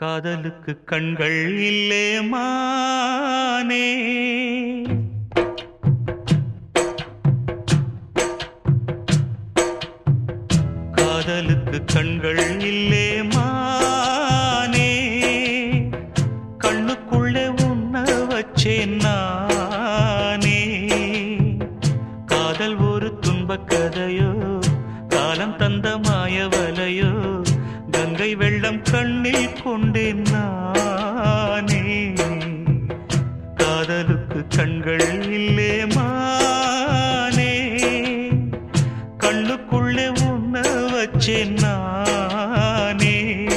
காதலுக்கு கண்கள் இல்லே மானே காதலுக்கு கண்கள் இல்லே மானே கண்ணுக்குள்ளே உன்ன வச்சேன் நானே காதல் ஒரு துன்பக் கதையோ காலம் தந்த மாயவலையோ கங்கை வெள்ளம் கண்ணில் கொண்டேன் நானே காதலுக்கு கண்கள் இல்லே மானே கண்ணுக்குள்ளே உன்ன வச்சேன் நானே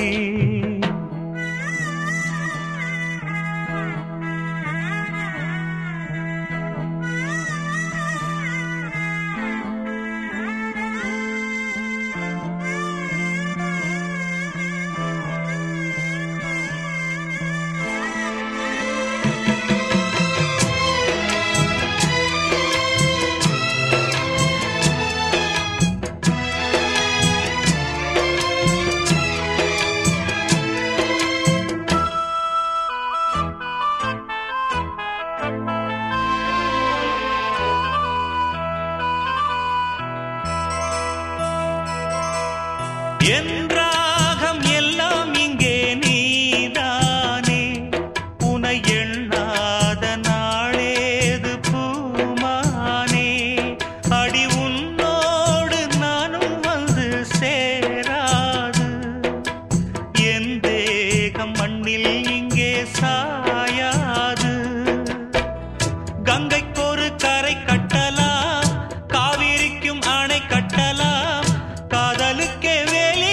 என் ராகம் எல்லாம் இங்கே நீதானே உனை எண்ணாத நாளேது பூமானே அடி உன்னோடு நானும் வந்து சேராது என் தேகம் மண்ணில் இங்கே சாயாது கங்கைக்கு ஒரு கரை கட்டலாம் காவிரிக்கும் அணை கட்டலாம் காதலுக்கே வேலி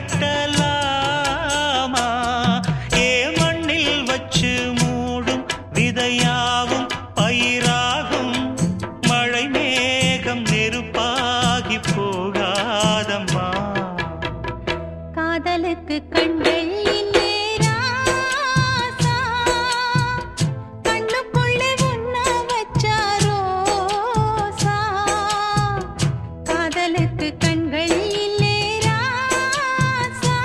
கட்டலாமா ஏ மண்ணில் வச்சு மூடும் விதையாவும் பயிராகும் மழை மேகம் நெருப்பாகி போகாதம்மா காதலுக்கு கண்கள் இல்லே ராசா கண்ணுக்குள்ளே உன்ன வச்சா ரோசா காதலுக்கு கண்கள் இல்லே ராசா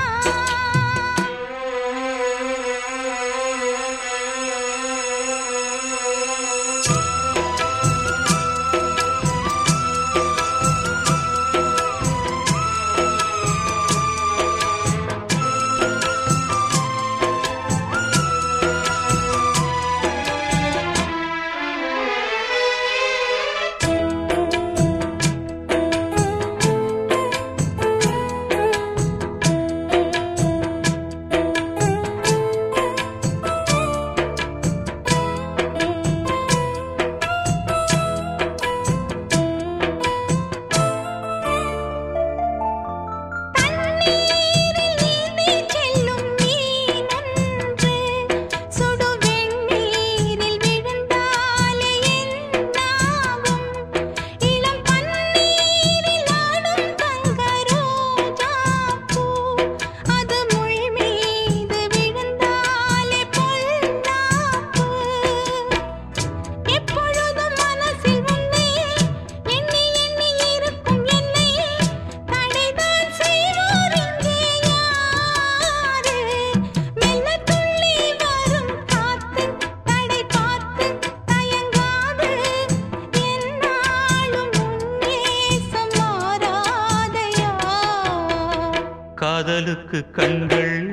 தண்ணீரில் நீந்தி செல்லும் மீனன்று சுடு வெந்நீரில் விழுந்தாலே என்னாகும் இளம் பன்னீரில் ஆடும் தங்க ரோஜாப்பூ அது முள் மீது விழுந்தாலே பொல்லாப்பு எப்பொழுதும் மனசில் உன்னை எண்ணி எண்ணி இருக்கும் என்னை தடைதான் செய்வோர் இங்கே யாரு மெல்ல துள்ளி வரும் காத்து தடை பார்த்து தயங்காது என்னாலும் உன்னேசம் மாறாதையா காதலுக்கு கண்கள்